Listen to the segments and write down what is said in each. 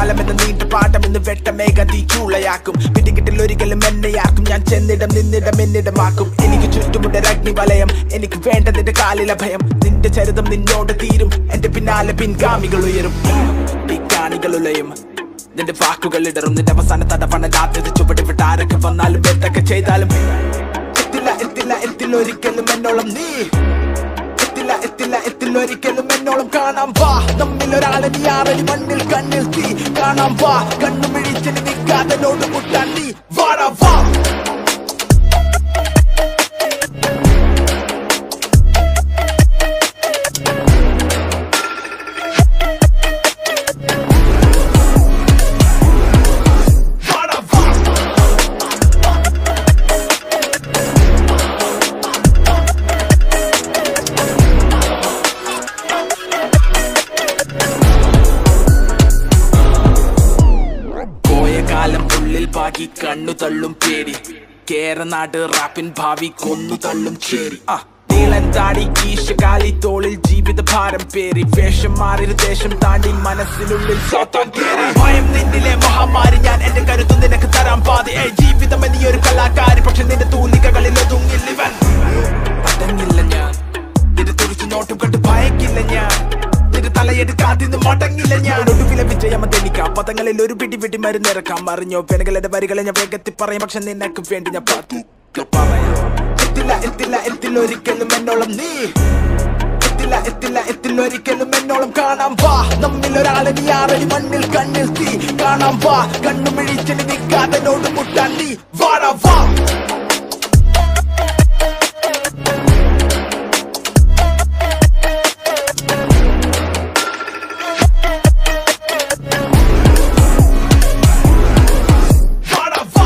കാലം എന്ന നീണ്ട പാഠം ഇന്ന് വെട്ടമേഘ തീ ചൂളയാക്കും പിടികിട്ടിൽ ഒരിക്കലും എന്നെയാർക്കും ഞാൻ ചെന്നിടം നിന്നിടം എന്നിടമാക്കും എനിക്ക് ചുറ്റുമുണ്ട് അഗ്നി വലയം എനിക്ക് വേണ്ട നിന്റെ കാലിലെ ഭയം നിന്റെ ചരിതം നിന്നോട് തീരും എന്റെ പിന്നാലെ പിൻഗാമികൾ ഉയരും ഈ കാണികൾ ഉലയും നിന്റെ വാക്കുകൾ ഇടറും നിന്റെ അവസാന തടവണ രാത്രി ചുവടി വിട്ട് ആരൊക്കെ വന്നാലും എന്തൊക്കെ ചെയ്താലും എത്തില്ല എത്തില്ല എത്തില്ല ഒരിക്കലും എന്നോളം നീ എത്തില്ല എത്തില്ല എത്തില്ല ഒരിക്കലും എന്നോളം കാണാം വാ നമ്മിൽ ഒരാളെ നീ ആറടി മണ്ണിൽ കണ്ണിൽ തീ കാണാം വാ കണ്ണു മിഴിച്ചിന് നിൽക്കാതെ നോട് മുട്ടാൻ നീ വാടാ വാ വാടാ വാ പോയ കാലം ഉള്ളിൽ ബാക്കി കണ്ണു തള്ളും പേടി കേരനാട് റാപ്പിൻ ഭാവി കൊന്നു തള്ളും ചേരി ആ നീളൻ താടി ഈശകാലി തോളിൽ ജീവിത ഭാരം പേറി വേഷം മാറി ദേശം താണ്ടി മനസ്സിനുള്ളിൽ സാത്താൻ കേറി ഭയം നിന്നിലെ മഹാമാരി ഞാൻ എന്റെ കരുത്തു നിനക്ക് തരാൻ പാതി ഏയ് ജീവിതം എന്നീ ഒരു കലാകാരി പക്ഷെ നിന്റെ തൂലികകളിൽ ഒതുങ്ങില്ലിവൻ അടങ്ങില്ല ഞാൻ നിന്റെ തുറിച്ചു നോട്ടും കണ്ട് ഭയക്കില്ല ഞാൻ നിന്റെ തലയെടുക്കാതിന്ന് മടങ്ങില്ല ഞാൻ ഒടുവിലെ വിജയം അതെനിക്കാം പദങ്ങളിൽ ഒരു പിടി പിടി മരുന്നിറക്കാം അറിഞ്ഞോ പെണുകളുടെ വരികളെ ഞാൻ വേഗത്തിൽ പറയും പക്ഷെ നിനക്ക് വേണ്ടി ഞാൻ പതുക്കെ പറയാം എത്തില്ല എത്തില്ല എത്തില്ല ഒരിക്കലും എന്നോളം നീ എത്തില്ല എത്തില്ല എത്തില്ല ഒരിക്കലും എന്നോളം കാണാം വാ നമ്മിൽ ഒരാളെ നീ ആറടി മണ്ണിൽ കണ്ണിൽ തീ കാണാം വാ കണ്ണു മിഴിച്ചിന് നിൽക്കാതെ നോട് മുട്ടാൻ നീ വാടാ വാ വാടാ വാ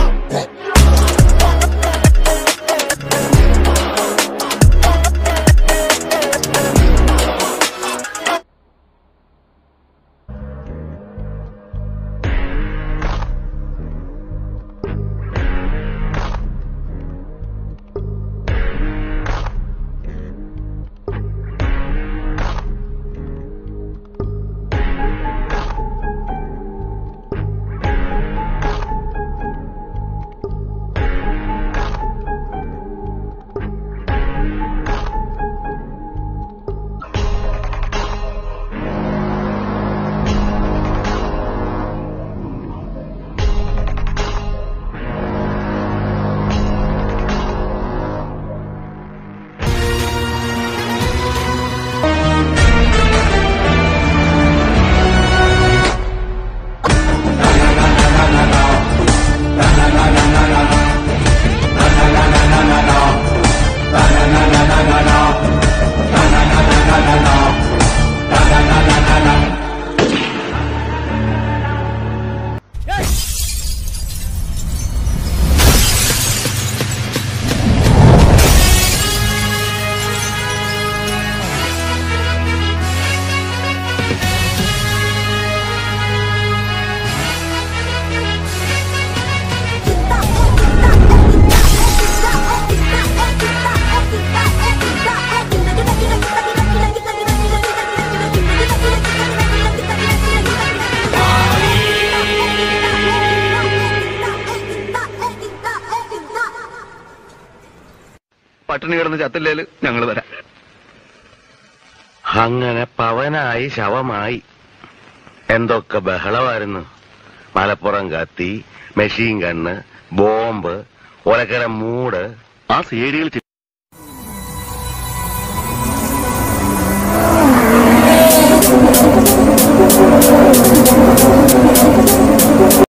പട്ടിണി കിടന്ന് ചത്തില്ലേല് ഞങ്ങൾ വരാം അങ്ങനെ പവനായി ശവമായി എന്തൊക്കെ ബഹളമായിരുന്നു മലപ്പുറം കത്തി മെഷീൻ കണ്ണ് ബോംബ് ഒലക്കര മൂട് ആ സി ഐ ഡിയിൽ